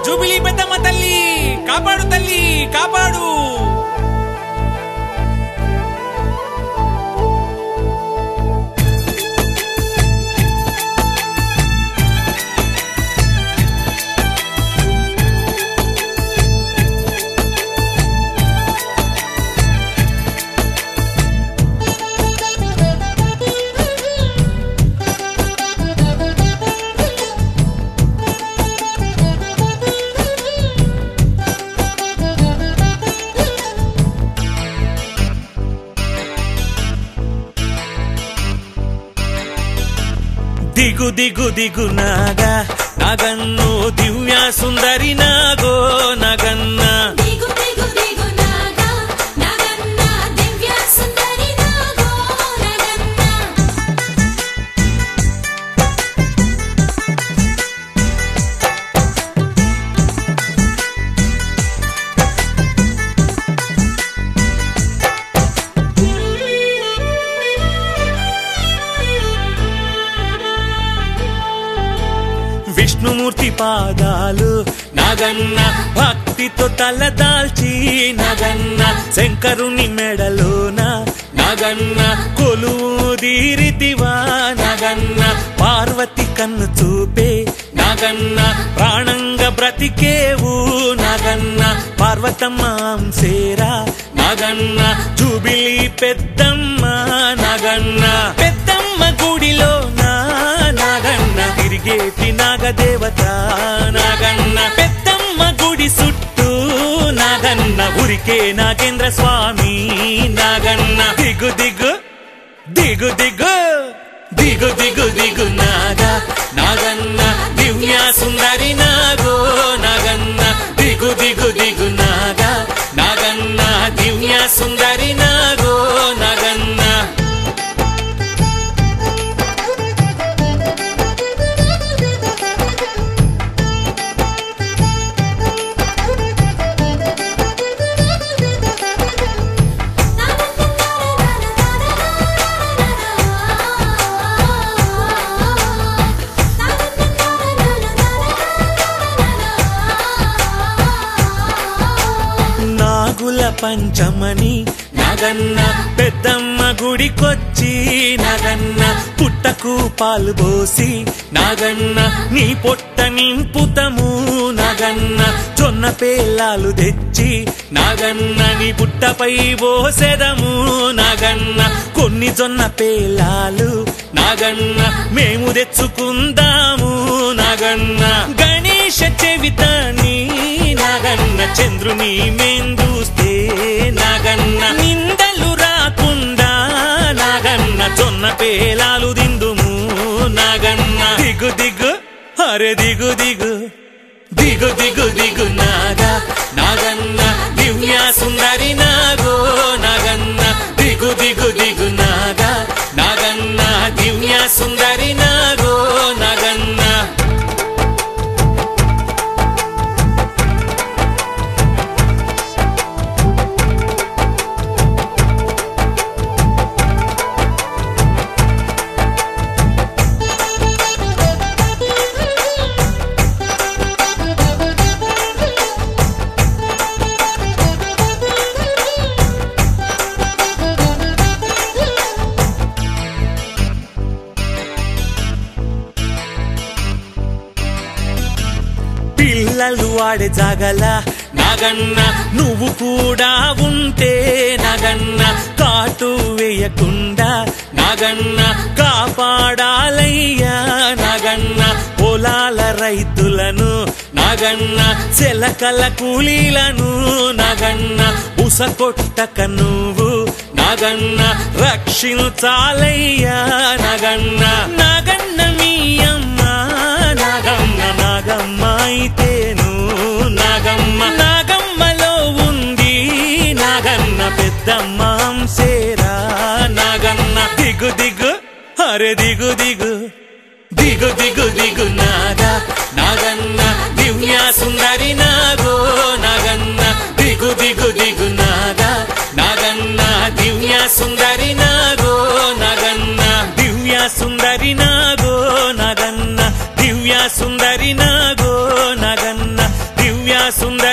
jubilee పెద్దమ్మ తల్లి కాపాడు తల్లి కాపాడు దిగు దిగు దిగు నాగా నగన్ను దివ్య సుందరి నాగో నగన్న దిగు దిగు దిగు నాగా నగన్న దివ్య సుందరి నాగో నగన్న విష్ణుమూర్తి పాదాలు నగన్న భక్తితో తలదాల్చి నగన్న శంకరుని మెడలోన నగన్న కొలువు దీరితివా నగన్న పార్వతి కన్ను చూపే నగన్న ప్రాణంగా బ్రతికేవు నగన్న పార్వతమ్మ అంశేరా నగన్న జూబిలి పెద్దమ్మ నగన్న పెద్దమ్మ గుడిలో నా నాగన్న తిరిగేటి నాగదేవత నాగన్న పెద్దమ్మ గుడి చుట్టూ నాగన్న ఉరికే నాగేంద్ర స్వామి నాగన్న దిగు దిగు దిగు దిగు దిగు దిగు దిగు నాగా నాగన్న దివ్య సుందరి నాగో నాగన్న దిగు దిగు దిగు నాగా నాగన్న దివ్య సుందరి నాగో నాగన్న నాగుల పంచమని నగన్న పెద్దమ్మ గుడికొచ్చి నగన్న పుట్టకు పాలు పోసి నగన్న నీ పొట్ట నింపుతము నగన్న జొన్న పేలాలు తెచ్చి నగన్న నీ పుట్టపై పోసెదము నగన్న కొన్ని జొన్న పేలాలు నగన్న మేము తెచ్చుకుందాము నగన్న గణేష చెవితని నాగన్న చంద్రుని మేందూస్తే నాగన్న నిందలు రాకుండా నాగన్న జొన్న పేలాలు దిందుము నాగన్న దిగు దిగు అరే దిగు దిగు దిగు దిగు దిగు నాగా నాగన్న దివ్య సుందరి నాగో నాగన్న దిగు దిగు దిగు నాగా నాగన్న దివ్య సుందరి నాగో నాగన్న పిల్లలు ఆడే జాగల నాగన్న నువ్వు కూడా ఉంటే నాగన్న కాటు వేయకుండా నాగన్న కాపాడాలయ్యా నాగన్న పొలాల రైతులను నాగన్న చెలకల కూలీలను నాగన్న ఉసకొట్టక నువ్వు నాగన్న రక్షించాలయ్యా నాగన్న నాగన్న మీ అమ్మ నాగమ్మ నాగమ్మ అయితేను నాగమ్మ నాగమ్మలో ఉంది నాగన్న పెద్దమ్మ అంశేరా నాగన్న దిగు దిగు అరే దిగు దిగు దిగు దిగు దిగు నాగా నాగన్న దివ్య సుందరి నాగో నాగన్న దిగు దిగు దిగు నాగా నాగన్న దివ్య సుందరి నాగో నాగన్న దివ్య సుందరి నాగో నాగన్న దివ్య సుందరి నాగో నాగన్న సుందరి